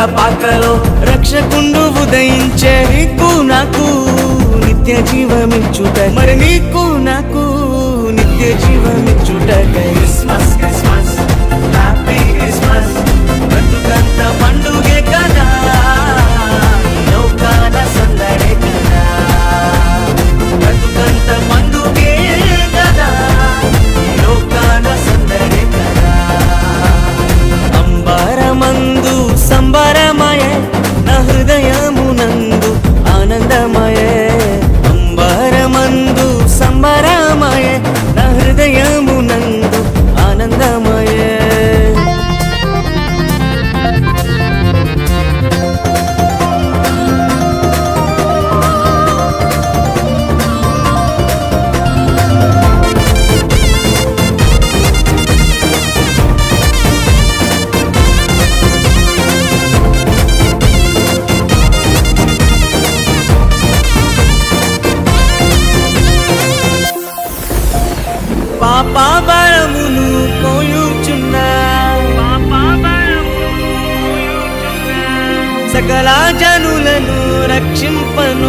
పాకలో రక్షకుండు ఉదయించే నీకు నాకు నిత్య జీవమిచ్చుట మరి నీకు నాకు నిత్య జీవమిచ్చుట క్రిస్మస్ క్రిస్మస్ హ్యాపీ క్రిస్మస్ బ్రతుకంత పండుగే కదా లోకాల సందడే కదా బ్రతుకంత పండుగే కదా లోకాల సందడే కదా అంబరమందు సంబరమయే నా హృదయమునందు ఆనందమయే అంబరమందు సంబరమయే నా హృదయమునందు ఆనందమయే పాపాబరమును మోయుచున్నా సకల జనులను రక్షింపను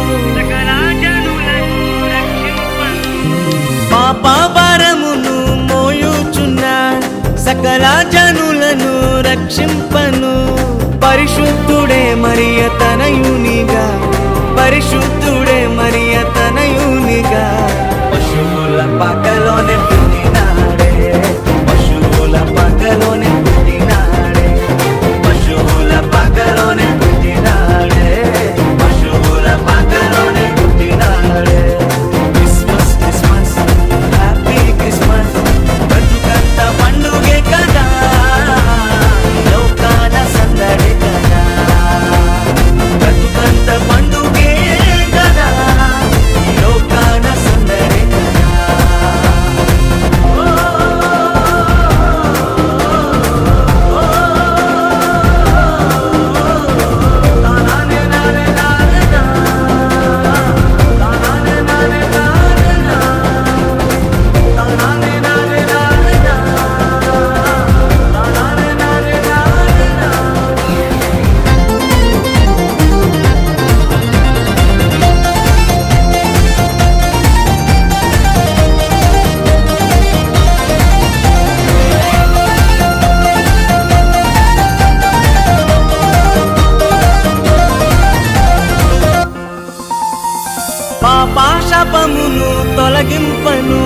పాపాబరమును మోయుచున్నా సకల జనులను రక్షింపను పరిశుద్ధుడే మరియ తనయునిగా పరిశుద్ధుడే మరియ తనయునిగా పశువుల పక్కలోనే పుట్టినాడే పశువుల పక్కలోనే పుట్టినాడే పశువుల పక్కలోనే పుట్టినాడే పశువుల పక్కలోనే పుట్టినాడే క్రిస్మస్ క్రిస్మస్ హ్యాపీ క్రిస్మస్ బ్రతుకంత పండుగే కదా లోకాల సందడి కదా బ్రతుకంత పండుగే కదా లోకాల సందడి కదా పాపాశపమును తొలగింపను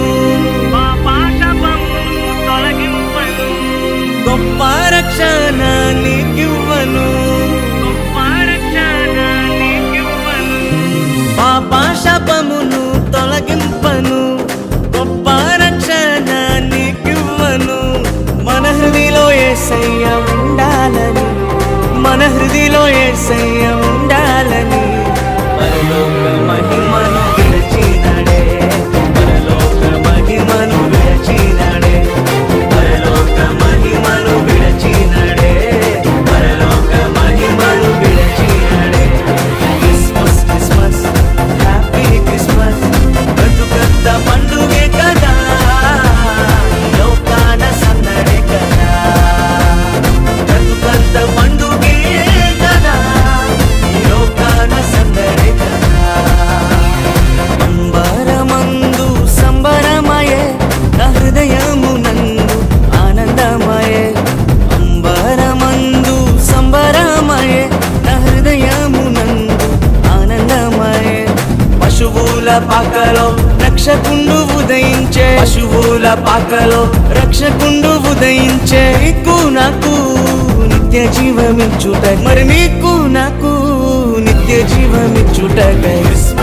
గొప్ప రక్షణ నీకివ్వను పాపాశపమును తొలగింపను గొప్ప రక్షణ నీకివ్వను మన హృదిలో ఏసయ్య ఉండాలని మన హృదిలో ఏసయ్య ఉండాలని పరలోక మహిమను విరచినడే పరలోక మహిమను విరచినడే పరలోక మహిమను విరచినడే పరలోక మహిమను విరచినడే క్రిస్మస్ క్రిస్మస్ హ్యాపీ క్రిస్మస్ బ్రతుకంత పండుగే కదా లోకాన సందడే కదా బ్రతుకంత పండుగే కదా లోకాన సందడే కదా అంబరమందు సంబరమయే నా హృదయమునందు ఆనందమయే అంబరమందు సంబరమయే నా హృదయమునందు ఆనందమయే పశువుల పాకలో రక్షకుండు ఉదయించే పశువుల పాకలో రక్షకుండు ఉదయించే నీకు నాకు నిత్య జీవమిచ్చుట మరి నీకు నాకు నిత్య జీవమిచ్చుట క్రిస్మస్